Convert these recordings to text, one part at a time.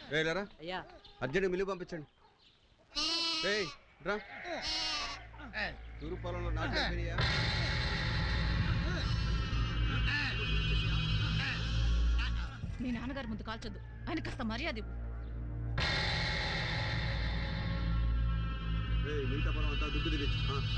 రేలరా అయ్యా urgent mill పంపించండి ఏయ్ రా తూర్పు పొలంలో నాటు అయిపోయినాయా? మీ నాన్నగారి ముందు కాల్చొద్దు ఆయన కాస్త మర్యాద ఇవ్వు ఏయ్ మిగతా పొలం అంతా దుక్కు తిరిగి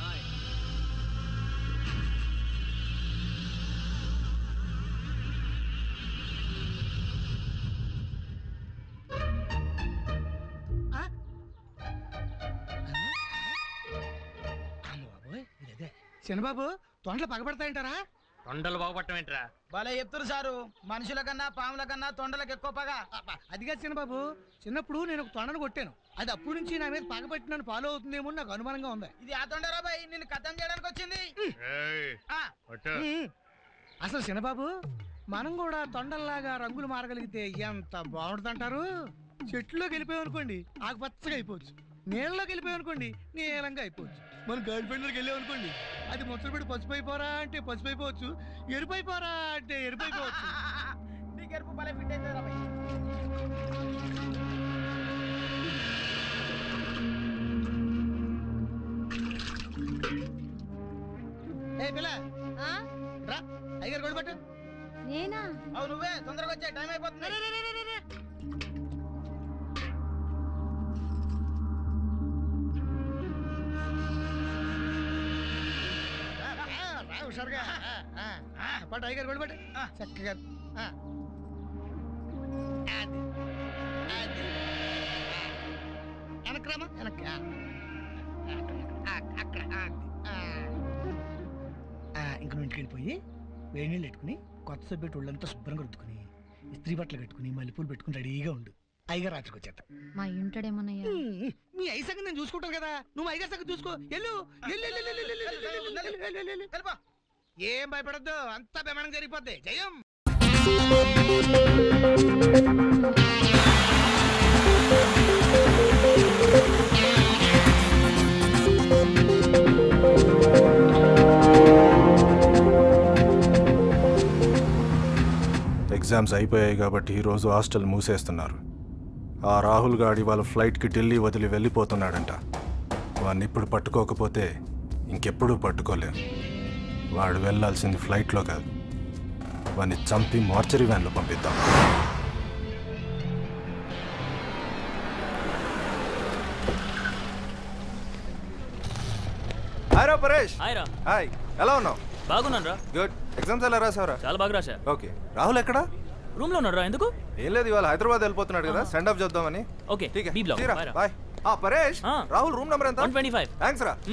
చిన్నబాబు తొండలు పగబడతాయంటారా తొండలు బాగుపడటం ఏంట్రా భలే చెప్తారు సారు మనుషుల కన్నా పాముల కన్నా తొండలకు ఎక్కువ పగ అదిగా చిన్నబాబు చిన్నప్పుడు నేను ఒక తొండను కొట్టాను అది అప్పటి నుంచి నా మీద పగబట్టి నన్ను ఫాలో అవుతుందేమో అని నాకు అనుమానంగా ఉంది ఇది ఆ తొండరా బాయ్ నిన్ను కథం చేయడానికి వచ్చింది ఏయ్, ఆ, పట్టు. ఉమ్. అసలు చిన్నబాబు మనం కూడా తొండల్లాగా రంగులు మారగలిగితే ఎంత బాగుంటుందంటారు చెట్లోకి వెళ్ళిపోయాం అనుకోండి ఆకుపచ్చగా అయిపోవచ్చు నీళ్ళలోకి వెళ్ళిపోయాం అనుకోండి నీలంగా అయిపోవచ్చు మనం గర్ల్ ఫ్రెండ్లోకి వెళ్ళాం అనుకోండి అది ముచ్చటపడి పసుపు అయిపోరా అంటే పసుపు అయిపోవచ్చు ఎరుపు అయిపోరా అంటే ఎరుపు అయిపోవచ్చు నీకు ఎరుపు భలే ఫిట్ అవుతుంది రా బాయ్ ఏ పిల్ల రా అయ్యారు కొడబట్టు నేనా అవు నువ్వే తొందరగా వచ్చే టైం అయిపోతుంది రా హుషారుగా ఆ, ఆ, ఆ, పట్టు అయ్యారు కొడబట్టు చక్కగా ఆ. అది, అది. వెనక్కి రామా వెనక్కి ఆ. అక్కడ, అక్కడ, అది. ఆ. ఆ, ఇంక నువ్వు ఇంటికి వెళ్ళిపోయి వేడి నీళ్ళు పెట్టుకుని కొత్త సభ్యుడు ఒళ్ళంతా శుభ్రంగా రుద్దుకుని ఇస్త్రీ బట్టలు కట్టుకుని మల్లెపూలు పెట్టుకుని రెడీగా ఉండు అయ్యగా రాత్రికి వచ్చేస్తా మా ఇంటాడేమన్నయ్యా ఉమ్, మీ ఐ సంగతి నేను చూసుకుంటాను కదా నువ్వు ఐగా సంగతి చూసుకో ఎల్లు ఎల్లు, ఎల్లు, ఎల్లు, ఎల్లు, ఎల్లు, ఎల్లు, ఎల్లు, ఎల్లు, ఎల్లు, ఎల్లు, ఎల్లు. వెళ్ళిపో ఏం భయపడద్దు అంతా బెమణం జరిగిపోద్ది జయం ఎగ్జామ్స్ అయిపోయాయి కాబట్టి ఈరోజు హాస్టల్ మూసేస్తున్నారు ఆ రాహుల్ గాడి వాళ్ళ ఫ్లైట్కి ఢిల్లీ వదిలి వెళ్ళిపోతున్నాడంట వాడిని ఇప్పుడు పట్టుకోకపోతే ఇంకెప్పుడూ పట్టుకోలేం వాడు వెళ్ళాల్సింది ఫ్లైట్లో కాదు వాడిని చంపి మార్చరీ వ్యాన్లో పంపిద్దాం హాయ్ రా పరేష్ హాయ్ రా హాయ్ ఎలా ఉన్నావు బాగున్నాను రా గుడ్ ఎగ్జామ్స్ ఎలా రాసావురా చాలా బాగా రాశా ఓకే రాహుల్ ఎక్కడా రూమ్ లో ఉన్నాడు రా ఎందుకు ఏం లేదు ఇవాళ హైదరాబాద్ వెళ్ళిపోతున్నాడు కదా సెండ్ ఆఫ్ చేద్దామని ఓకే ठीक है బి బ్లాక్ తీరా, బాయ్ ఆ పరేష్ ఆ. రాహుల్ రూమ్ నెంబర్ ఎంత వన్ ట్వంటీ ఫైవ్ థ్యాంక్స్ రా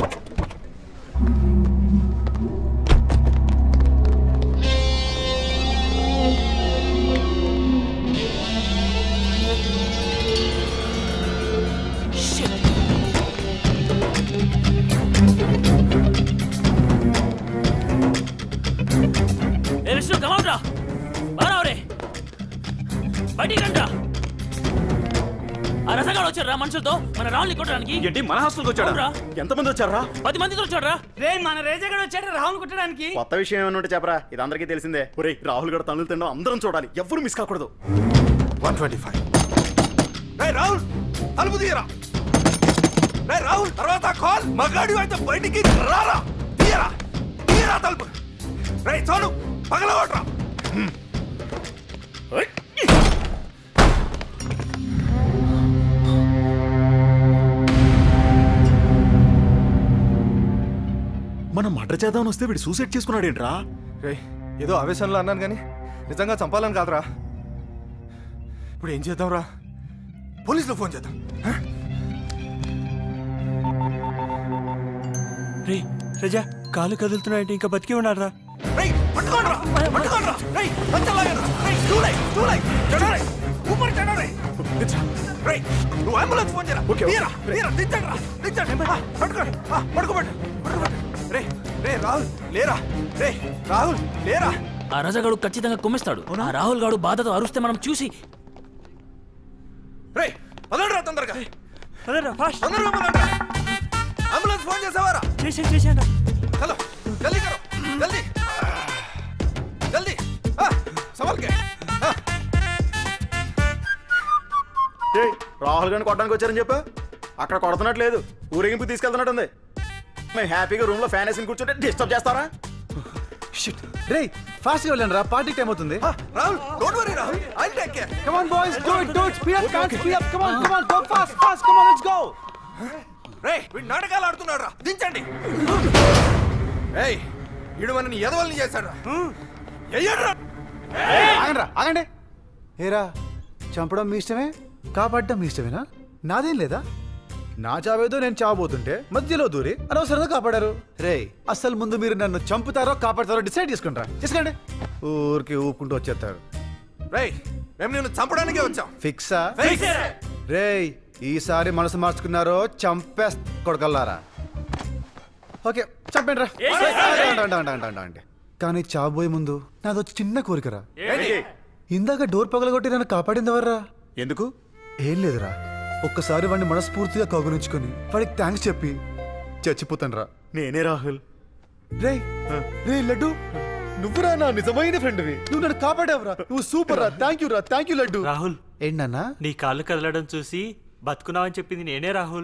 ఏ విష్ణు కమౌట్ రా బారావు రే బయటికి రండి రా ఆ రసగాడు వచ్చాడు రా మనుషులతో మన రాహుల్ని కొట్టడానికి ఏంటి మన హాస్టల్కి వచ్చాడా అవునురా. ఎంతమంది వచ్చారా పది మందితో వచ్చాడు రా రే మన రేజగాడు వచ్చాడు రాహుల్ కుట్టడానికి కొత్త విషయం ఏమైనా ఉంటే చెప్పరా ఇది అందరికీ తెలిసిందే ఒరేయ్ రాహుల్ గడ తనులు తినడం అందరం చూడాలి ఎవ్వరు మిస్ కాకూడదు వన్ ట్వంటీ ఫైవ్ రే రాహుల్ తలుపు తీయరా రే రాహుల్ తర్వాత కాల్ మగాడి అయితే బయటికి రారా తీయరా తీయరా తలుపు రే చోడు పగలగొట్రా మనం మర్డర్ చేద్దామని వస్తే వీడు సూసైడ్ చేసుకున్నాడు ఏంట్రా రే ఏదో ఆవేశంలో అన్నాను కానీ నిజంగా చంపాలని కాదురా ఇప్పుడు ఏం చేద్దాం రా పోలీసులో ఫోన్ చేద్దాం హ? రే రజా కాలు కదులుతున్నాయంటే ఇంకా బతికి ఉన్నారా రేయ్, పట్టుకోండ్రా, పట్టుకోండ్రా. రేయ్, మంచం లాగండ్రా. రేయ్, చూడయ్, చూడయ్. చెడోరేయ్, ఊపిరి చెడోరేయ్. రేయ్, నువ్వు అంబులెన్స్ ఫోన్ చేయరా ఓకే, ఓకే. తీయరా, తీయరా, దించండ్రా, దించండి. ఆ, పట్టుకోండి ఆ, పడుకోబెట్టు పడుకోబెట్టు రే రే రాహుల్ లేరా రే రాహుల్ లేరా ఆ రజగాడు ఖచ్చితంగా కుమ్మిస్తాడు ఆ రాహుల్ గాడు బాధతో అరుస్తే మనం చూసి రే పదండ్రా తొందరగా అదేరా ఫాస్ట్ తొందరగా పదండ్రా అంబులెన్స్ ఫోన్ చేసావారా చేసేయండి చేసేయండి चलो जल्दी करो जल्दी जल्दी हाँ, संभल के हाँ। రాహుల్ గారిని కొట్టడానికి వచ్చారని చెప్పా అక్కడ కొడుతున్నట్టు లేదు ఊరేగింపు తీసుకెళ్తున్నట్టుంది మేము హ్యాపీగా రూమ్ లో ఫ్యాన్ వేసుకుని కూర్చుంటే డిస్టర్బ్ చేస్తారా రే ఫాస్ట్ గా వెళ్ళండి రా పార్టీ టైం అవుతుంది Rahul don't worry Rahul I take care come on boys do it do it speed up can't speed up come on come on go fast fast come on let's go రే వీడు నాటకాలు ఆడుతున్నాడు రా దించండి ఏయ్ వీడు మనని ఎదవల్ని చేశాడు ఎయ్యడ్రా ఆగండి ఆగండి ఏరా చంపడం మీ ఇష్టమే కాపాడడం మీ ఇష్టమేనా నాదేం లేదా నా చావేదో నేను చావబోతుంటే మధ్యలో దూరి అనవసరంగా కాపాడారు రే అసలు ముందు మీరు నన్ను చంపుతారో కాపాడతారో డిసైడ్ చేసుకుంటారా చేసుకోండి ఊరికి ఊపుకుంటూ వచ్చేస్తారు రే మేము నిన్ను చంపడానికే వచ్చాం ఫిక్సా రేయ్ ఈసారి మనసు మార్చుకున్నారో చంపేస్ కొడకల్లారా ఓకే చంపండి రా అండి, అండి, అండి, అండి, అండి, అండి. కానీ చావబోయే ముందు నాదో చిన్న కోరికరా ఇందాక డోర్ పగలగొట్టి నన్ను కాపాడింది ఎవర్రా ఎందుకు ఏం లేదురా ఒక్కసారి వాడిని మనస్ఫూర్తిగా కౌగులించుకొని వాడికి థ్యాంక్స్ చెప్పి చచ్చిపోతాను రా నేనే రాహుల్ రే రే లడ్డు నువ్వురా నా నిజమైన ఫ్రెండ్వి నువ్వు నన్ను కాపాడావురా నువ్వు సూపర్ రా థ్యాంక్ యూ రా థ్యాంక్ యూ లడ్డు రాహుల్ ఏంటన్నా నీ కాళ్ళు కదలడం చూసి బతుకున్నావని చెప్పింది నేనే రాహుల్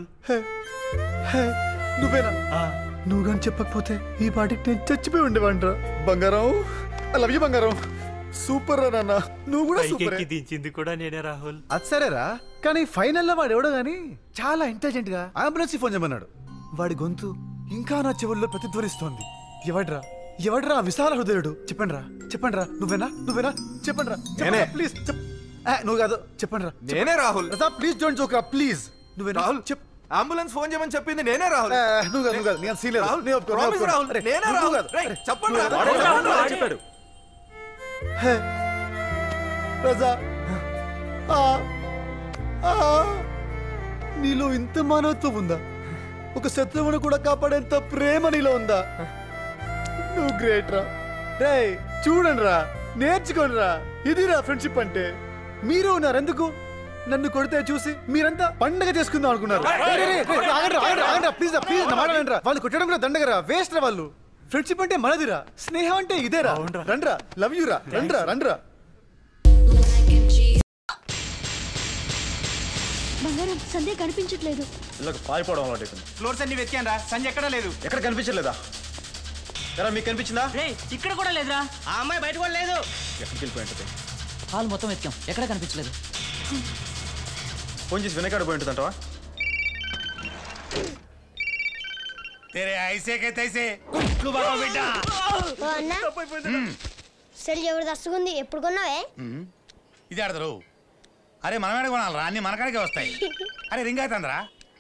నువ్వేనా నువ్వు కానీ చెప్పకపోతే ఈ పాటికి నేను చచ్చిపోయి ఉండేవాడిరా బంగారం ఐ లవ్ యూ బంగారం సూపర్ రా నాన్న నువ్వు కూడా సూపర్ పైకెక్కి దించింది కూడా నేనే రాహుల్ అది సరేరా కానీ ఫైనల్లో వాడు ఎవడో గానీ చాలా ఇంటెలిజెంట్ గా అంబులెన్స్ ఫోన్ చేయమన్నాడు వాడి గొంతు ఇంకా నా చెవుల్లో ప్రతిధ్వనిస్తోంది ఎవడ్రా ఎవడ్రా ఆ విశాల హృదయుడు చెప్పండి రా చెప్పండి రా నువ్వేనా నువ్వేనా చెప్పండి రా నేనే. ప్లీజ్ చెప్ ఆ, నువ్వు కాదు చెప్పండి రా నేనే రాహుల్ ప్లీజ్ డోంట్ జోక్ రా ప్లీజ్ నువ్వేనా రాహుల్ చెప్ అంబులెన్స్ ఫోన్ చేయమని చెప్పింది నేనే రాహుల్ ఆ, నువ్వు కాదు నువ్వు కాదు నేను సీన్ లేదు రాహుల్, నేను ఒప్పుకోను, నేను promise ఒప్పుకోను. రాహుల్, అరే, నేనే నువ్వు రాహుల్. కాదు. రేయ్, అరే, చెప్పండి నువ్వు రా. కాదు. వాడే రాహుల్, వాడే. చెప్పాడు హే. రజా ఆ, ఆ, నీలో ఇంత మానవత్వం ఉందా ఒక శత్రువును కూడా కాపాడేంత ప్రేమ నీలో ఉందా నువ్వు గ్రేట్ రా రే చూడండి రా నేర్చుకోండి రా ఇదిరా ఫ్రెండ్షిప్ అంటే మీరు ఉన్నారు ఎందుకు నన్ను కొడితే చూసి మీరంతా పండగ చేసుకుందాం అనుకున్నారు రే, రే, రే, రే, ఆగండి రా, ఆగండి రా, ఆగండి రా, ప్లీజ్ రా, ప్లీజ్ నా మాట వినండి రా. వాళ్ళు కొట్టడం కూడా దండగరా వేస్ట్ రా వాళ్ళు ఫ్రెండ్షిప్ అంటే మనదిరా స్నేహం అంటే ఇదేరా రండ్రా లవ్ యూ రా రండ్రా రండ్రా బంగారం సంధ్య కనిపించట్లేదు ఇళ్ళకి పారిపోవడం అలవాటు ఫ్లోర్స్ అన్ని వెతికాను రా సంజయ్ ఎక్కడా లేదు ఎక్కడ కనిపించలేదా ఎరా మీకు కనిపించిందా ఇక్కడ కూడా లేదురా ఆ అమ్మాయి బయట కూడా లేదు ఎక్కడికి వెళ్ళిపోయి ఉంటుంది హాల్ మొత్తం వెతికాం ఎక్కడ కనిపించలేదు ఫోన్ చేసి వెనకాడ పోయి ఉంటుందంటవా तेरे ऐसे के तैसे ఓ అన్న సెల్ జబర్దస్త్గా ఉంది ఎప్పుడు కొన్నావే ఇది ఆడతారు అరే మనం ఎక్కడ కొనాలరా అన్ని మనకాడికే వస్తాయి అరే రింగ్ అవుతుందిరా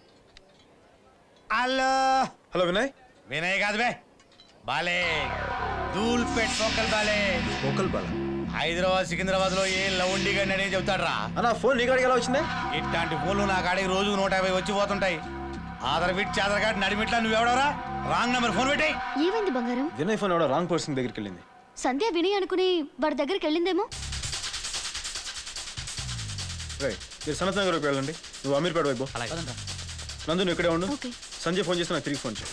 హలో హలో వినయ్ వినయ్ కాదు బే బాలే ధూల్ పెట్ సోకల్ బాలే ఓకల్ బాల హైదరాబాద్ సికింద్రాబాద్ లో ఏ లవండి గడి అని చెబుతాడు రా అన్న ఫోన్ నీ కాడికి ఎలా వచ్చింది ఇట్లాంటి ఫోన్లు నా కాడికి రోజు నూట యాభై వచ్చి పోతుంటాయి ఆధార్ బిట్ ఆధార్ కార్డు నడిమిట్లా నువ్వెవడవరా రాంగ్ నెంబర్ ఫోన్ పెట్టాయి ఏమైంది బంగారం వినయ్ ఫోన్ ఎవడో రాంగ్ పర్సన్ దగ్గరికి వెళ్ళింది సంధ్య వినయ్ అనుకుని వాడి దగ్గరికి వెళ్ళిందేమో రైట్ మీరు సనత్ నగర్కి వెళ్ళండి నువ్వు అమీర్పేట వైపు నందు నువ్వు ఇక్కడే ఉండు ఓకే సంజయ్ ఫోన్ చేస్తే నాకు తిరిగి ఫోన్ చేయి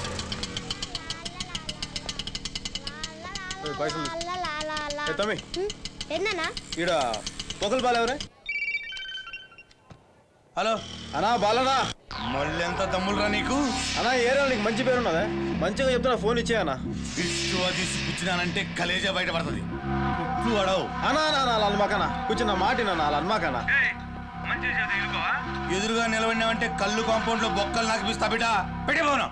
ఏయ్, పైసలు తీసుకో. ఏ, తమ్మి ఎన్నా ఈడ ఒకల్ బాల ఎవరే హలో అనా బాలనా మళ్ళీ ఎంత తమ్ముళ్ళరా నీకు అన్నా ఏరా నీకు మంచి పేరు ఉన్నదా మంచిగా చెప్తున్నా ఫోన్ ఇచ్చే అన్న ఇష్టు అది పుచ్చినానంటే కలేజా బయట పడుతుంది కుట్లు అడవు అనా అనా అలా అన్మాకనా కూర్చున్న మాట నా అలా అన్మాకనా ఎదురుగా నిలబడినావంటే కళ్ళు కాంపౌండ్ లో బొక్కలు నాకు పిస్తా బిడ్డ పెట్టిపోను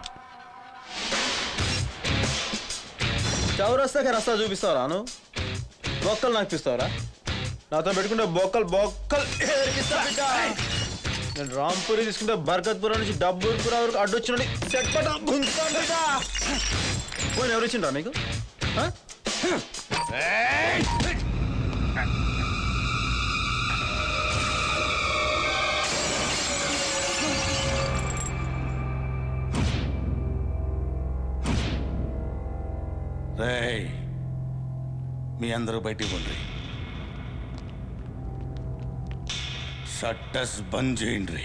చౌరస్తాకి రస్తా చూపిస్తావరా నువ్వు బొక్కలు నాకు పిస్తావరా నాతో పెట్టుకుంటే బొక్కలు బొక్కలు ఏరిపిస్తా బిడ్డ. నేను రాంపూరి తీసుకుంటే బర్కత్పురం నుంచి డబ్బుల్పురం వరకు అడ్డొచ్చినండి చెట్పట గుంజుతాను బిడ్డ. ఫోన్ ఎవరు ఇచ్చిండ్రా నీకు ఆ? రేయ్ మీ అందరూ బయటికి పోండి షట్టర్స్ బంద్ చేయండి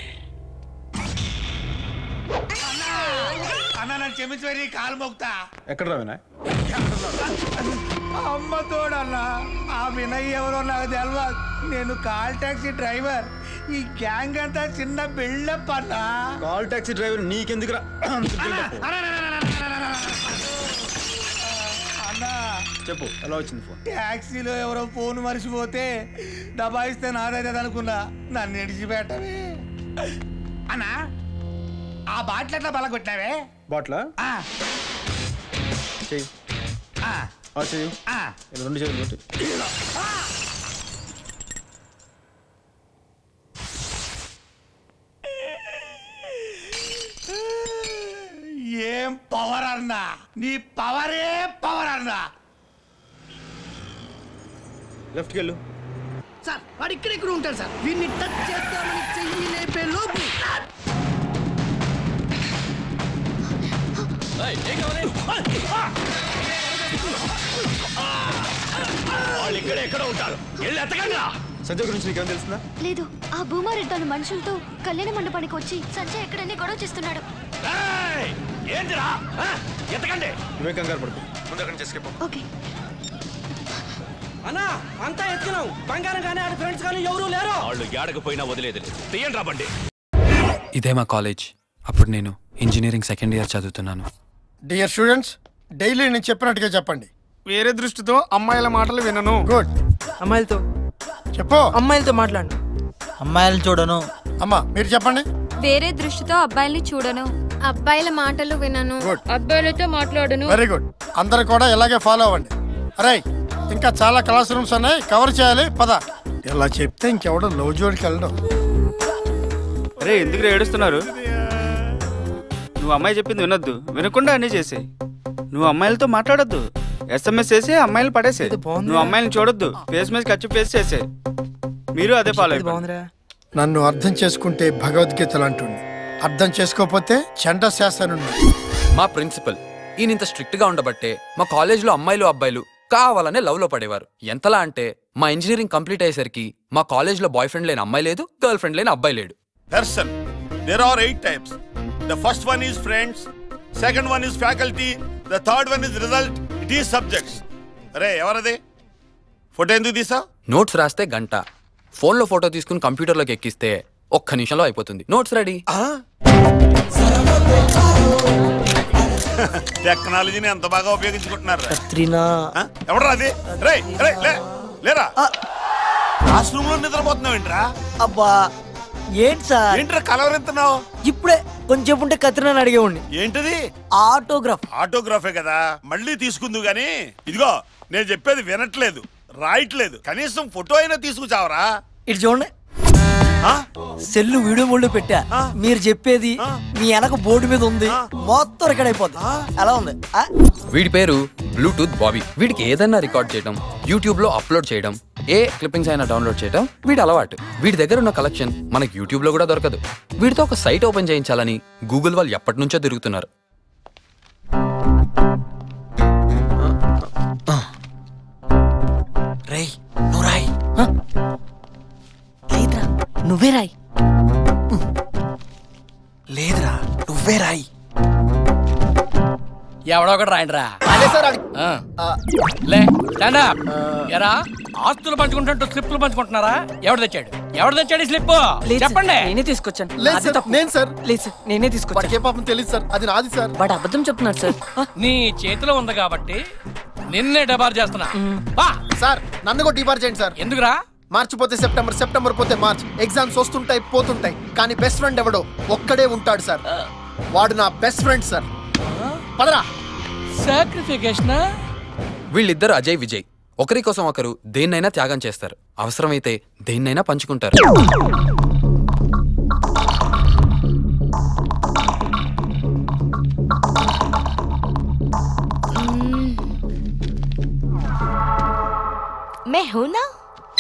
అన్న నన్ను క్షమించి కాలు మోగుతా ఎక్కడ రా వినాయ్ అమ్మ తోడన్నా ఆ వినయ్ ఎవరో నాకు తెలియదు నేను కాల్ టాక్సీ డ్రైవర్ ఈ గ్యాంగ్ అంతా చిన్న బిల్డప్ అన్నా కాల్ టాక్సీ డ్రైవర్ నీకెందుకురా అన్నా చెప్పు ఎలా వచ్చింది ఫోన్ ట్యాక్సీలో ఎవరో ఫోన్ మరిచిపోతే దబాయిస్తే నాదైతే అనుకున్నా నన్ను విడిచిపెట్టవే అన్నా ఆ బాటిల్ ఎట్లా బలగొట్టావే బాట్లా ఆ, చెయ్యి ఆ, ఆ చెయ్యి ఆ. ఇలా రెండు చేతులు కొట్టి ఏం పవర్ అన్నా నీ పవరే పవర్ అన్నా లెఫ్ట్కి వెళ్ళు సార్ వాడు ఇక్కడ ఇక్కడ ఉంటాడు సార్ వీడిని టచ్ చేద్దామని చెయ్యి లేపే లోపు వాళ్ళు ఇక్కడ ఎక్కడ ఉంటారు వెళ్ళి ఎత్తకండి సంజయ్ గురించి నీకేం తెలుస్తుందా లేదు ఆ భూమారెడ్డి తన మనుషులతో కళ్యాణ మండపానికి వచ్చి సంజయ్ ఎక్కడనే గొడవ చేస్తున్నాడు ఏంటిరా ఆ? ఎత్తకండి నువ్వే కంగారు పడుకో ముందు అక్కడి నుంచి escape అవ్వు. ఓకే అన్నా అంతా ఎత్తుకున్నాం బంగారం కానీ ఆడ ఫ్రెండ్స్ కానీ ఎవరు లేరు వాళ్ళు ఏడకపోయినా వదిలేదు తీయండి రా బండి ఇదే మా కాలేజ్ అప్పుడు నేను ఇంజనీరింగ్ సెకండ్ ఇయర్ చదువుతున్నాను డియర్ స్టూడెంట్స్ డైలీ నేను చెప్పినట్టుగా చెప్పండి వేరే దృష్టితో అమ్మాయిల మాటలు వినను గుడ్ అమ్మాయిలతో చెప్పు అమ్మాయిలతో మాట్లాడు అమ్మాయిలు చూడను అమ్మా మీరు చెప్పండి వేరే దృష్టితో అబ్బాయిల్ని చూడను అబ్బాయిల మాటలు వినను గుడ్ అబ్బాయిలతో మాట్లాడను వెరీ గుడ్ అందరు కూడా ఇలాగే ఫాలో అవ్వండి అరే ఇంకా చాలా క్లాస్ రూమ్స్ ఉన్నాయి కవర్ చేయాలి పద ఇలా చెప్తే ఇంకెవడో లవ్ జోడికి వెళ్ళడం అరే ఎందుకు ఏడుస్తున్నారు నువ్వు అమ్మాయి చెప్పింది వినొద్దు వినకుండా అన్నీ చేసేయి నువ్వు అమ్మాయిలతో మాట్లాడొద్దు ఎస్ఎంఎస్ చేసి అమ్మాయిలు పడేసే నువ్వు అమ్మాయిని చూడొద్దు ఫేస్ మీద ఖర్చు ఫేస్ చేసే మీరు అదే ఫాలో అయిపోండి నన్ను అర్థం చేసుకుంటే భగవద్గీతలు అంటుంది అర్థం చేసుకోకపోతే చండ శాసనుండి మా ప్రిన్సిపల్ ఈయన ఇంత స్ట్రిక్ట్ గా ఉండబట్టే మా కాలేజ్లో అమ్మాయిలు అబ్బాయిలు కావాలనే లవ్ లో పడేవారు ఎంతలా అంటే మా ఇంజనీరింగ్ కంప్లీట్ అయ్యేసరికి మా కాలేజ్లో బాయ్ ఫ్రెండ్ లేని అమ్మాయి లేదు గర్ల్ ఫ్రెండ్ లేని అబ్బాయి లేడు person. There are eight types. The first one is friends, second one is faculty, the third one is result, it is subjects. అరే ఎవరది ఫోటో ఎందుకు తీసా నోట్స్ రాస్తే గంట ఫోన్లో ఫోటో తీసుకుని కంప్యూటర్లోకి ఎక్కిస్తే ఒక్క నిమిషంలో అయిపోతుంది నోట్స్ రెడీ టెక్నాలజీని ఎంత బాగా ఉపయోగించుకుంటున్నారు త్రినా ఎవడరా అది రే రే లే లేరా క్లాస్ రూమ్ లో నిద్రపోతున్నావు ఏంట్రా అబ్బా ఏంటి సార్ ఏంట్రా కలవరెత్తున్నావు ఇప్పుడే కొంచెం ఉంటే కత్రినాని అడిగేవాడిని ఏంటిది ఆటోగ్రాఫ్ ఆటోగ్రాఫే కదా మళ్ళీ తీసుకుందు గాని ఇదిగో నేను చెప్పేది వినట్లేదు రాయట్లేదు కనీసం ఫోటో అయినా తీసుకుచావరా ఇటు చూడండి సెల్లు వీడియో మోడ్ పెట్టా మీరు చెప్పేది మీ వెనక బోర్డు మీద ఉంది మొత్తం రికార్డ్ అయిపోద్ది ఎలా ఉంది ఆ? వీడి పేరు బ్లూటూత్ బాబీ వీడికి ఏదైనా రికార్డ్ చేయడం యూట్యూబ్ లో అప్లోడ్ చేయడం ఏ క్లిప్పింగ్స్ అయినా డౌన్లోడ్ చేయడం వీడి అలవాటు వీడి దగ్గర ఉన్న కలెక్షన్ మనకి యూట్యూబ్ లో కూడా దొరకదు వీడితో ఒక సైట్ ఓపెన్ చేయించాలని గూగుల్ వాళ్ళు ఎప్పటి నుంచో తిరుగుతున్నారు రేయ్ నువ్వు రాయ్ ఆ? లేదురా నువ్వే రాయ్ ఉమ్. లేదురా నువ్వే రాయ్ ఎవడో ఒకటి రాయండి రా లే స్టాండ్ అప్ ఎరా ఆస్తులు పంచుకుంటుంటూ స్లిప్లు పంచుకుంటున్నారా ఎవడు తెచ్చాడు ఎవడు తెచ్చాడు ఈ స్లిప్ చెప్పండి నేనే తీసుకొచ్చాను లేదు నాది సార్, తప్పు. నేను సార్ లేదు సార్ నేనే తీసుకొచ్చాను వాడికి ఏ పాపం తెలియదు సార్ అది నాది సార్ వాడు అబద్ధం చెప్తున్నాడు సార్ నీ చేతిలో ఉంది కాబట్టి నిన్నే డబార్ చేస్తున్నా బా సార్ నన్ను కూడా డిబార్ చేయండి సార్ ఎందుకురా మార్చి పోతే సెప్టెంబర్ సెప్టెంబర్ పోతే మార్చ్ ఎగ్జామ్స్ వస్తుంటాయి పోతుంటాయి కానీ బెస్ట్ ఫ్రెండ్ ఎవడో ఒక్కడే ఉంటాడు సార్ వాడు నా బెస్ట్ ఫ్రెండ్ సార్ పదరా సాక్రిఫికేషన్ వీళ్ళిద్దరు అజయ్ విజయ్ ఒకరి కోసం ఒకరు దేన్నైనా త్యాగం చేస్తారు అవసరమైతే దేన్నైనా పంచుకుంటారు मैं हूं ना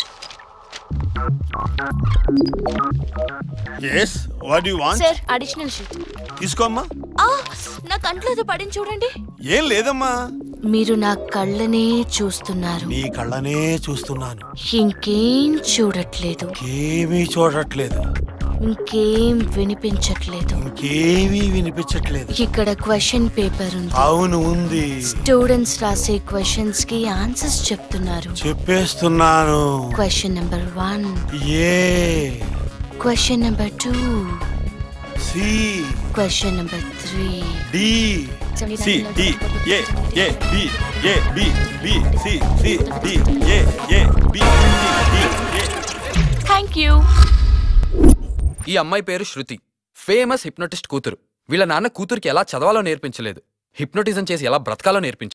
yes what you want sir additional sheet తీసుకోమ్మా ఆ నా కంట్లో ఏదో పడింది చూడండి ఏం లేదమ్మా మీరు నా కళ్ళనే చూస్తున్నారు నీ కళ్ళనే చూస్తున్నాను ఇంకేం చూడట్లేదు ఏమీ చూడట్లేదు ఇంకేం వినిపించట్లేదు ఇంకేమీ వినిపించట్లేదు ఇక్కడ క్వశ్చన్ పేపర్ ఉంది అవును ఉంది స్టూడెంట్స్ రాసే క్వశ్చన్స్ కి ఆన్సర్స్ చెప్తున్నారు చెప్పేస్తున్నాను question number one A question number two C question number three D C D A A B A B B C C D A A B C D A thank you ఈ అమ్మాయి పేరు శృతి famous hypnotist కూతురు వీళ్ళ నాన్న కూతురికి ఎలా చదవాలో నేర్పించలేదు hypnotism చేసి ఎలా బ్రతకాలో నేర్పించాడు